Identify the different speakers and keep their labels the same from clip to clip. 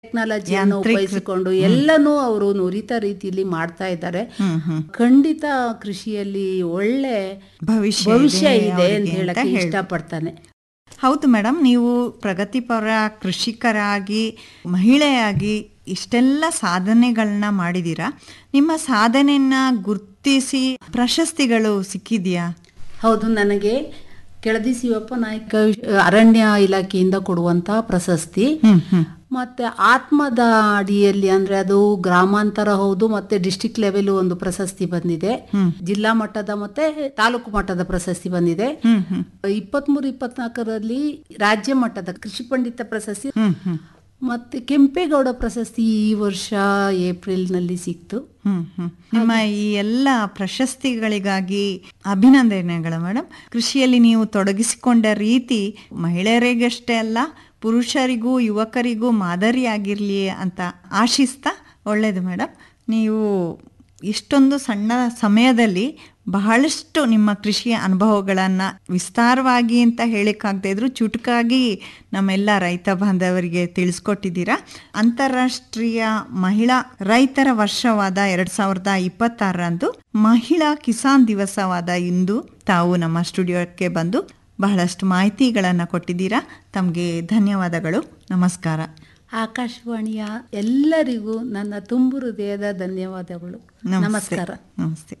Speaker 1: ಟೆಕ್ನಾಲಜಿಯನ್ನು
Speaker 2: ಯಾಂತ್ರೀಕೃತ-
Speaker 1: ಉಪಯೋಗಿಸಿಕೊಂಡು ಎಲ್ಲನೂ ಅವರು ನುರಿತ ರೀತಿಯಲ್ಲಿ ಮಾಡ್ತಾ ಇದ್ದಾರೆ
Speaker 2: ಹ್ಮ್ ಹ್ಮ್
Speaker 1: ಖಂಡಿತ ಕೃಷಿಯಲ್ಲಿ ಒಳ್ಳೆ
Speaker 2: ಭವಿಷ್ಯ
Speaker 1: ಭವಿಷ್ಯ
Speaker 2: ಇದೆ
Speaker 1: ಇದೆ ಅಂತ
Speaker 2: ಅವ್ರಿಗೆ ಅಂತ
Speaker 1: ಹೇಳಕ್ಕೆ
Speaker 2: ಹೇಳ್ಬೋದು.
Speaker 1: ಇಷ್ಟಪಡ್ತಾನೆ
Speaker 2: ಹೌದು ಮೇಡಮ್ ನೀವು ಪ್ರಗತಿಪರ ಕೃಷಿಕರಾಗಿ ಮಹಿಳೆಯಾಗಿ ಇಷ್ಟೆಲ್ಲ ಸಾಧನೆಗಳನ್ನ ಮಾಡಿದ್ದೀರಾ ನಿಮ್ಮ ಸಾಧನೆಯನ್ನ ಗುರ್ತಿಸಿ ಪ್ರಶಸ್ತಿಗಳು ಸಿಕ್ಕಿದ್ಯಾ
Speaker 1: ಹೌದು ನನಗೆ ಕೆಳದಿ ಶಿವಪ್ಪ ನಾಯ್ಕ ಅರಣ್ಯ ಇಲಾಖೆಯಿಂದ ಕೊಡುವಂತಹ ಪ್ರಶಸ್ತಿ
Speaker 2: ಹ್ಮ್ ಹ್ಮ್
Speaker 1: ಮತ್ತೆ ಆತ್ಮದ ಅಡಿಯಲ್ಲಿ ಅಂದ್ರೆ ಅದು ಗ್ರಾಮಾಂತರ ಹೌದು ಮತ್ತೆ ಡಿಸ್ಟಿಕ್ ಲೆವೆಲ್ ಒಂದು ಪ್ರಶಸ್ತಿ ಬಂದಿದೆ ಜಿಲ್ಲಾ ಮಟ್ಟದ ಮತ್ತೆ ತಾಲೂಕು ಮಟ್ಟದ ಪ್ರಶಸ್ತಿ ಬಂದಿದೆ
Speaker 2: ಹ್ಮ್ ಹ್ಮ್
Speaker 1: ಇಪ್ಪತ್ಮೂರು ಇಪ್ಪತ್ನಾಲ್ಕರಲ್ಲಿ ರಾಜ್ಯ ಮಟ್ಟದ ಕೃಷಿ ಪಂಡಿತ ಪ್ರಶಸ್ತಿ
Speaker 2: ಹ್ಮ್ ಹ್ಮ್
Speaker 1: ಮತ್ತೆ ಕೆಂಪೇಗೌಡ ಪ್ರಶಸ್ತಿ ಈ ವರ್ಷ ಏಪ್ರಿಲ್ ನಲ್ಲಿ ಸಿಕ್ತು
Speaker 2: ಹ್ಮ್ ಹ್ಮ್ ನಿಮ್ಮ ಈ ಎಲ್ಲ ಪ್ರಶಸ್ತಿಗಳಿಗಾಗಿ ಅಭಿನಂದನೆಗಳು ಮೇಡಮ್ ಕೃಷಿಯಲ್ಲಿ ನೀವು ತೊಡಗಿಸಿಕೊಂಡ ರೀತಿ ಮಹಿಳೆಯರಿಗಷ್ಟೇ ಅಲ್ಲ ಪುರುಷರಿಗೂ ಯುವಕರಿಗೂ ಮಾದರಿಯಾಗಿರ್ಲಿ ಅಂತ ಆಶಿಸ್ತಾ ಒಳ್ಳೇದು ಮೇಡಮ್ ನೀವು ಇಷ್ಟೊಂದು ಸಣ್ಣ ಸಮಯದಲ್ಲಿ ಬಹಳಷ್ಟು ನಿಮ್ಮ ಕೃಷಿಯ ಅನುಭವಗಳನ್ನು ವಿಸ್ತಾರವಾಗಿ ಅಂತ ಹೇಳಿಕ್ಕಾಗದೇ ಇದ್ರು ಚುಟುಕಾಗಿ ನಮ್ಮೆಲ್ಲ ರೈತ ಬಾಂಧವರಿಗೆ ತಿಳಿಸ್ಕೊಟ್ಟಿದ್ದೀರಾ ಅಂತಾರಾಷ್ಟ್ರೀಯ ಮಹಿಳಾ ರೈತರ ವರ್ಷವಾದ ಎರಡ್ ಸಾವಿರದ ಇಪ್ಪತ್ತಾರರಂದು ಮಹಿಳಾ ಕಿಸಾನ್ ದಿವಸವಾದ ಇಂದು ತಾವು ನಮ್ಮ ಸ್ಟುಡಿಯೋಕ್ಕೆ ಬಂದು ಬಹಳಷ್ಟು ಮಾಹಿತಿಗಳನ್ನು ಕೊಟ್ಟಿದ್ದೀರಾ ತಮಗೆ ಧನ್ಯವಾದಗಳು ನಮಸ್ಕಾರ
Speaker 1: ಆಕಾಶವಾಣಿಯ ಎಲ್ಲರಿಗೂ ನನ್ನ ತುಂಬು ಹೃದಯದ ಧನ್ಯವಾದಗಳು
Speaker 2: ನಮಸ್ತೆ
Speaker 1: ನಮಸ್ಕಾರ
Speaker 2: ನಮಸ್ತೆ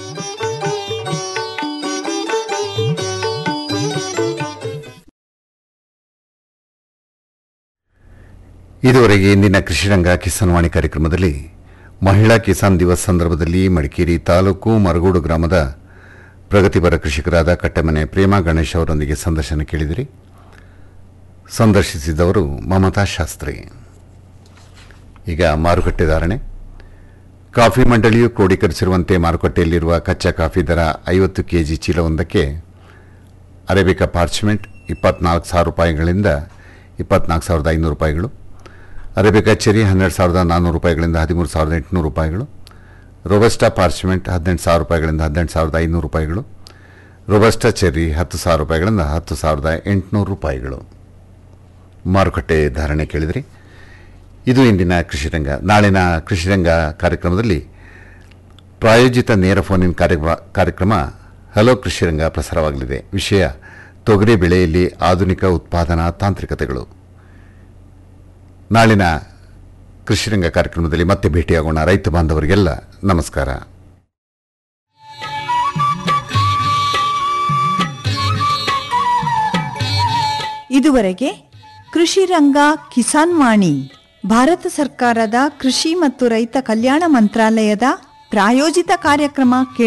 Speaker 3: ಇದುವರೆಗೆ ಇಂದಿನ ಕೃಷಿರಂಗ ಕಿಸಾನ್ವಾಣಿ ಕಾರ್ಯಕ್ರಮದಲ್ಲಿ ಮಹಿಳಾ ಕಿಸಾನ್ ದಿವಸ್ ಸಂದರ್ಭದಲ್ಲಿ ಮಡಿಕೇರಿ ತಾಲೂಕು ಮರಗೋಡು ಗ್ರಾಮದ ಪ್ರಗತಿಪರ ಕೃಷಿಕರಾದ ಕಟ್ಟಮನೆ ಪ್ರೇಮಾ ಗಣೇಶ್ ಅವರೊಂದಿಗೆ ಸಂದರ್ಶನ ಕೇಳಿದಿರಿ ಸಂದರ್ಶಿಸಿದವರು ಮಮತಾ ಶಾಸ್ತ್ರಿ ಈಗ ಮಾರುಕಟ್ಟೆ ಧಾರಣೆ ಕಾಫಿ ಮಂಡಳಿಯು ಕ್ರೋಢೀಕರಿಸಿರುವಂತೆ ಮಾರುಕಟ್ಟೆಯಲ್ಲಿರುವ ಕಚ್ಚಾ ಕಾಫಿ ದರ ಐವತ್ತು ಕೆಜಿ ಚೀಲವೊಂದಕ್ಕೆ ಅರೇಬಿಕಾ ಪಾರ್ಚ್ಮೆಂಟ್ ಇಪ್ಪತ್ನಾಲ್ಕು ಸಾವಿರ ರೂಪಾಯಿಗಳಿಂದ ಇಪ್ಪತ್ನಾಲ್ಕು ಸಾವಿರದ ಐನೂರು ರೂಪಾಯಿಗಳು ಅರೇಬಿಕಾ ಚೆರಿ ಹನ್ನೆರಡು ಸಾವಿರದ ನಾನ್ನೂರು ರೂಪಾಯಿಗಳಿಂದ ಹದಿಮೂರು ಸಾವಿರದ ಎಂಟುನೂರು ರೂಪಾಯಿಗಳು ರೋಬಸ್ಟಾ ಪಾರ್ಚ್ಮೆಂಟ್ ಹದಿನೆಂಟು ಸಾವಿರ ರೂಪಾಯಿಗಳಿಂದ ಹದಿನೆಂಟು ಸಾವಿರದ ಐನೂರು ರೂಪಾಯಿಗಳು ರೋಬಸ್ಟಾ ಚೆರ್ರಿ ಹತ್ತು ಸಾವಿರ ರೂಪಾಯಿಗಳಿಂದ ಹತ್ತು ಸಾವಿರದ ಎಂಟುನೂರು ರೂಪಾಯಿಗಳು ಮಾರುಕಟ್ಟೆ ಧಾರಣೆ ಕೇಳಿದ್ರಿ ಇದು ಇಂದಿನ ಕೃಷಿರಂಗ ನಾಳಿನ ಕೃಷಿರಂಗ ಕಾರ್ಯಕ್ರಮದಲ್ಲಿ ಪ್ರಾಯೋಜಿತ ನೇರ ಫೋನಿನ್ ಕಾರ್ಯಕ್ರಮ ಕಾರ್ಯಕ್ರಮ ಹಲೋ ಕೃಷಿರಂಗ ಪ್ರಸಾರವಾಗಲಿದೆ ವಿಷಯ ತೊಗರಿ ಬೆಳೆಯಲ್ಲಿ ಆಧುನಿಕ ಉತ್ಪಾದನಾ ತಾಂತ್ರಿಕತೆಗಳು ನಾಳಿನ ಕೃಷಿರಂಗ ಕಾರ್ಯಕ್ರಮದಲ್ಲಿ ಮತ್ತೆ ಭೇಟಿಯಾಗೋಣ ರೈತ ಬಾಂಧವರಿಗೆಲ್ಲ ನಮಸ್ಕಾರ
Speaker 2: ಇದುವರೆಗೆ ಕೃಷಿ ರಂಗ ಕಿಸಾನ್ ವಾಣಿ ಭಾರತ ಸರ್ಕಾರದ ಕೃಷಿ ಮತ್ತು ರೈತ ಕಲ್ಯಾಣ ಮಂತ್ರಾಲಯದ ಪ್ರಾಯೋಜಿತ ಕಾರ್ಯಕ್ರಮ